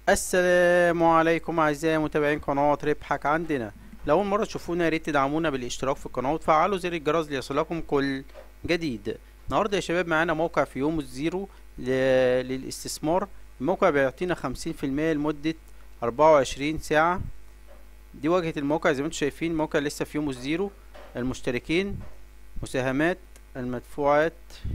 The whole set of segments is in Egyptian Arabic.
السلام عليكم اعزائي متابعين قناة ربحك عندنا لو اول مرة تشوفونا يا ريت تدعمونا بالاشتراك في القناة وتفعلوا زر الجرس ليصلكم كل جديد النهاردة يا شباب معانا موقع في يوم الزيرو ل... للاستثمار الموقع بيعطينا خمسين في المية لمدة أربعة وعشرين ساعة دي واجهة الموقع زي ما انتم شايفين الموقع لسه في يوم الزيرو المشتركين مساهمات المدفوعات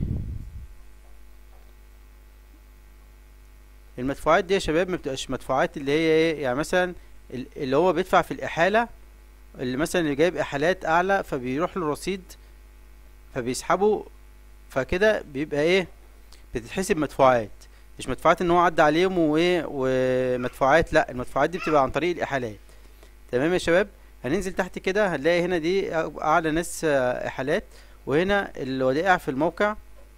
المدفوعات دي يا شباب ما بتبقاش مدفوعات اللي هي ايه يعني مثلا ال- اللي هو بيدفع في الإحالة اللي مثلا اللي جايب إحالات أعلى فبيروح له رصيد فبيسحبه فكده بيبقى ايه بتتحسب مدفوعات مش مدفوعات ان هو عدى عليهم وايه ومدفوعات لا المدفوعات دي بتبقى عن طريق الإحالات تمام يا شباب هننزل تحت كده هنلاقي هنا دي أعلى ناس آه، إحالات وهنا الودائع في الموقع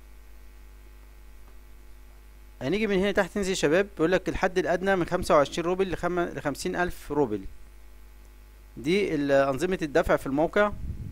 هنيجي من هنا تحت ننزل يا شباب بيقول لك الحد الأدنى من خمسة وعشرين روبل لخم... لخمسين ألف روبل دي ال- أنظمة الدفع في الموقع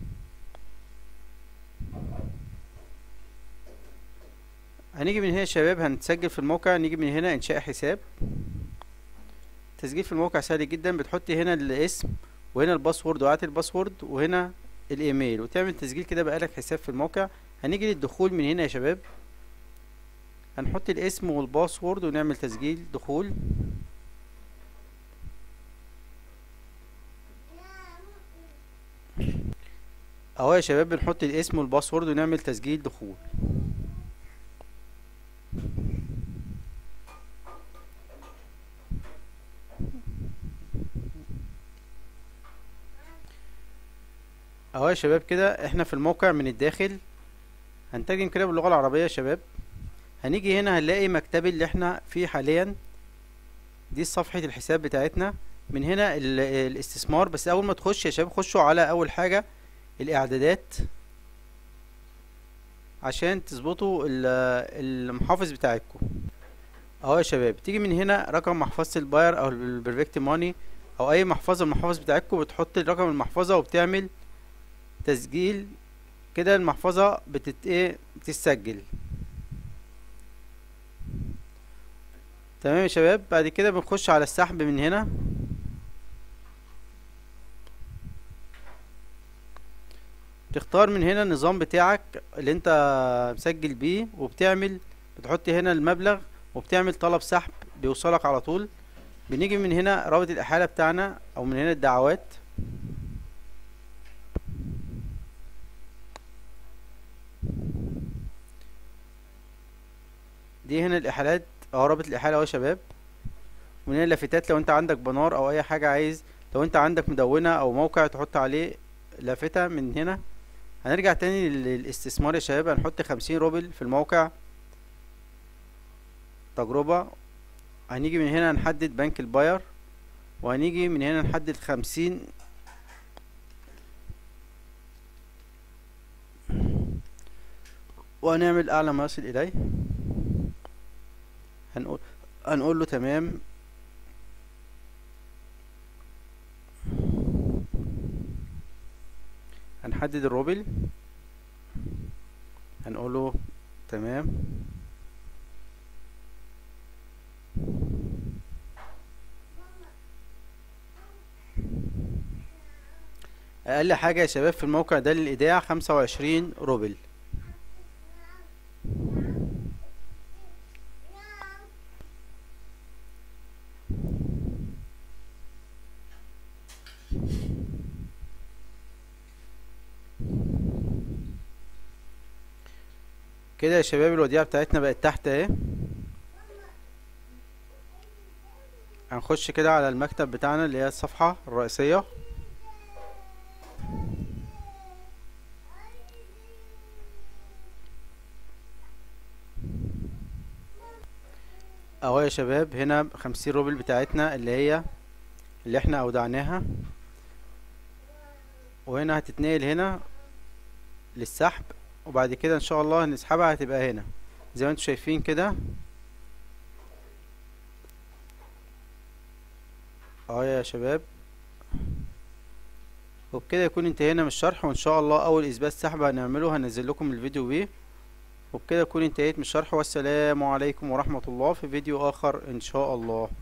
هنيجي من هنا يا شباب هنتسجل في الموقع نيجي من هنا إنشاء حساب تسجيل في الموقع سهل جدا بتحط هنا الاسم وهنا الباسورد وقعت الباسورد وهنا الإيميل وتعمل تسجيل كده بقالك حساب في الموقع هنيجي للدخول من هنا يا شباب هنحط الاسم والباسورد ونعمل تسجيل دخول اهو يا شباب بنحط الاسم والباسورد ونعمل تسجيل دخول اهو يا شباب كده احنا في الموقع من الداخل هنترجم كده باللغة العربية يا شباب هنيجي هنا هنلاقي مكتبي اللي احنا فيه حاليا دي صفحة الحساب بتاعتنا من هنا ال- الاستثمار بس اول ما تخش يا شباب خشوا على اول حاجة الاعدادات عشان تظبطوا ال- المحافظ بتاعتكم اهو يا شباب تيجي من هنا رقم محفظة الباير او البرفكت ماني او اي محفظة من المحافظ بتاعتكم بتحط رقم المحفظة وبتعمل تسجيل كده المحفظة بتت ايه بتتسجل تمام يا شباب بعد كده بنخش على السحب من هنا تختار من هنا النظام بتاعك اللي انت مسجل بيه وبتعمل بتحط هنا المبلغ وبتعمل طلب سحب بيوصلك على طول بنيجي من هنا رابط الإحالة بتاعنا أو من هنا الدعوات دي هنا الإحالات أهو رابط الإحالة أهو يا شباب ومن هنا اللافتات لو انت عندك بنار أو أي حاجة عايز لو انت عندك مدونة أو موقع تحط عليه لافتة من هنا هنرجع تاني لل- للاستثمار يا شباب هنحط خمسين روبل في الموقع تجربة هنيجي من هنا نحدد بنك الباير وهنيجي من هنا نحدد خمسين وهنعمل أعلى ما يصل إليه هنقول هنقول له تمام هنحدد الروبل هنقول له تمام اقل حاجة يا شباب في الموقع ده للايداع خمسة وعشرين روبل كده يا شباب الوديعة بتاعتنا بقت تحت اهي هنخش كده على المكتب بتاعنا اللي هي الصفحة الرئيسية اهو يا شباب هنا خمسين روبل بتاعتنا اللي هي اللي احنا اودعناها وهنا هتتنقل هنا للسحب وبعد كده ان شاء الله هنسحبها هتبقى هنا زي ما انتم شايفين كده اهو يا شباب وبكده يكون انتهينا من الشرح وان شاء الله اول اثبات سحب هنعمله هنزل لكم الفيديو بيه وبكده اكون انتهيت من الشرح والسلام عليكم ورحمة الله في فيديو اخر ان شاء الله